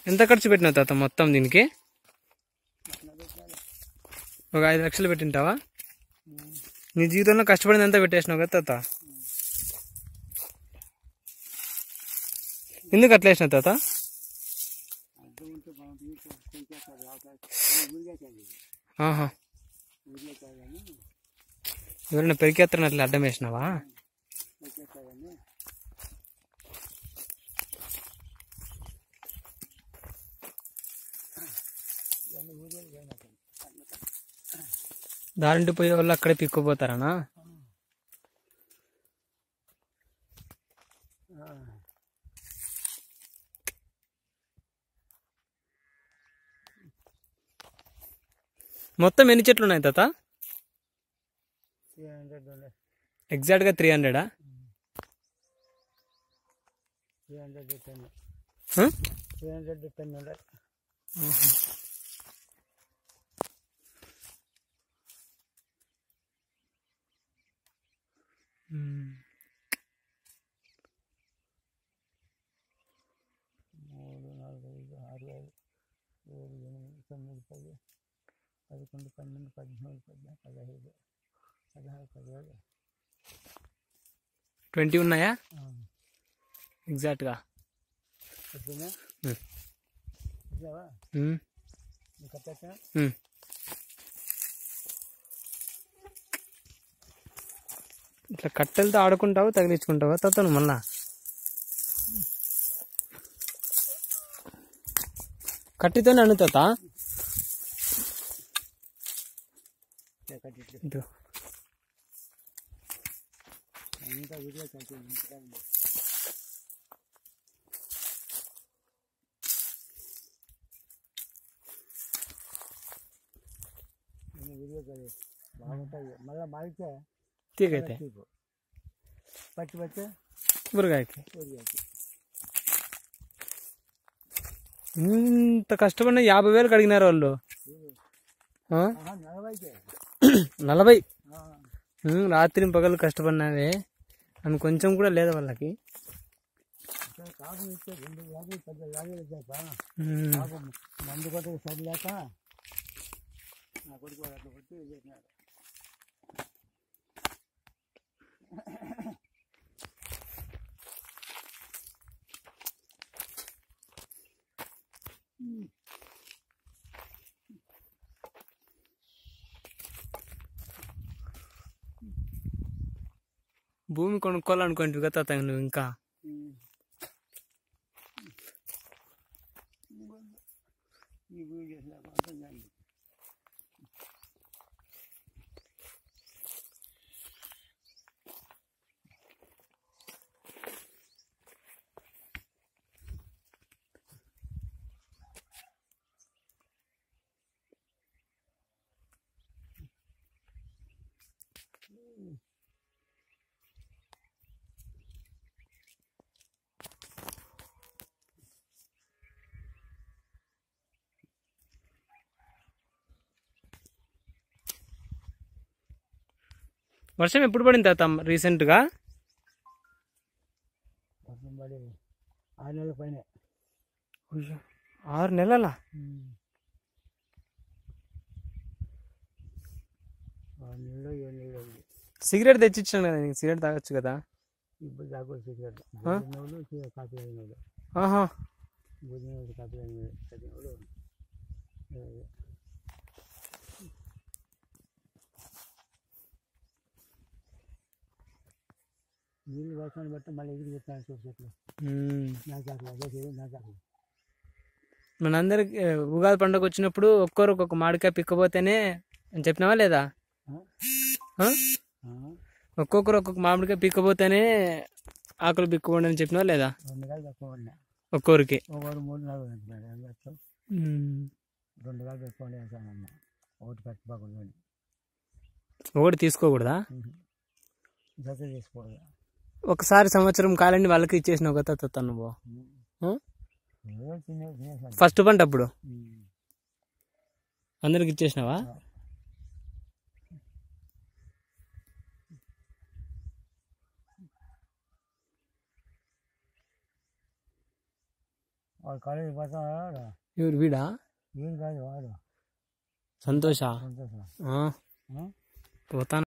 ఎంత ఖర్చు పెట్టినావు తాత మొత్తం దీనికి ఒక ఐదు లక్షలు పెట్టింటావా నీ జీవితంలో కష్టపడింది అంతా పెట్టేసినావు కదా తాత ఎందుకు అట్లా వేసినావు తాత ఆహా ఎవరైనా పెరికేత్తరని అట్లా అడ్డం వేసినావా దారింటి పోయే వాళ్ళు అక్కడే పిక్కుపోతారనా మొత్తం ఎన్ని చెట్లు ఉన్నాయి తాత త్రీ హండ్రెడ్ ఉండే ఎగ్జాక్ట్గా త్రీ హండ్రెడా three hundred ten hmm? Three hundred ten ఉండే మూడు నాలుగు ఐదు ఆరు ఏడు ఏడు ఎనిమిది తొమ్మిది పది పదకొండు పన్నెండు పద్మూడు పద్నాలుగు పదహైదు పదహారు పదిహేడు ట్వంటీ ఉన్నాయా ఎగ్జాక్ట్గా వచ్చిందా హ్మ్. వచ్చావా ఉమ్, నీకు కట్టా ఉమ్. ఇట్లా కట్టెలతో ఆడుకుంటావు తగిలించుకుంటావా తాత మళ్ళా కట్టితోనే అను తాత కట్టి ఇటు. అంతా వీడియో కట్టి ఇంటికా ఉంది నేను వీడియో కట్టి బాగుంటుంది మళ్ళీ మాగితే తీగైతే తీపు పచ్చి పచ్చి కూరగాయకి ఊరిగాకి ఇంత కష్టపడిన యాభై వేలు కడిగినారు వాళ్ళు ఆ? నలభైకే నలభై ఆ, ఉమ్, రాత్రి పగలు కష్టపడినావే అని కొంచెం కూడా లేదా వాళ్ళకి ఇక్కడ కాపు ఇస్తే రెండు యాభై పెద్ద యాభై వచ్చాక ఉమ్, కాపు మందు కొట్ట సరిలేక నా కొడుకు వాడు అట్లా కొట్టి చేసినాడు భూమి కొనుక్కోవాలనుకోండి కదా తాత నువ్వు ఇంకా ఈ వీడియో చేసినాక అర్థం కాదు వర్షం ఎప్పుడు పడింది తాత రీసెంట్గా వర్షం పడి ఆరు నెలల పైన ఆరు నెలల ఆరు నెలలు ఏడు నెలలు అయింది సిగరెట్ తెచ్చిచ్చాను కదా నీకు సిగరెట్ తాగొచ్చు కదా ఇప్పుడు దాకా సిగరెట్ ఆ? భోజనంలో కాపీ అయినాడు ఆహా భోజనంలో కాపీ అయినాడు చదివినోడు నీళ్ళు వర్షాన్ని బట్టి మళ్ళీ ఎగిరి పెట్టాను చూపు చెట్లు ఉమ్. నా చాకులు అదే చేయి నా చాకులు మనందరికి ఏ, ఉగాది పండుగ వచ్చినప్పుడు ఒక్కొరు ఒక్కొక్క మామిడికాయ పిక్కపోతేనే అని చెప్పినావా లేదా ఆ? ఆ? ఆ? ఒక్కొక్కరు ఒక్కొక్క మామిడికాయ పిక్కపోతేనే ఆకులు పిక్కుకోండి అని చెప్పినావా లేదా రెండు కాయలు తక్కువ ఉన్నాయి ఒక్కొరికి ఒకరు మూడు నాలుగు అంటున్నాడు ఏం చేస్తావు ఉమ్. రెండు కాయలు పెట్టుకోండి వేసానన్న ఒకటి పెట్టబాకుండా ఒకటి తీసుకోకూడదా జత చేసుకోవాలి ఒకసారి సంవత్సరం కాలండి వాళ్ళకి ఇచ్చేసినావు కదా తాత నువ్వు ఆ? ఏదో తినే తినేసాను ఫస్ట్ పంట అప్పుడు ఉమ్. అందరికి ఇచ్చేసినావా వాడు కాలేజీ పోతాడు ఎవరు వీడా ఏం కాదు వాడు సంతోష సంతోషం ఆ, ఆ? పోతాను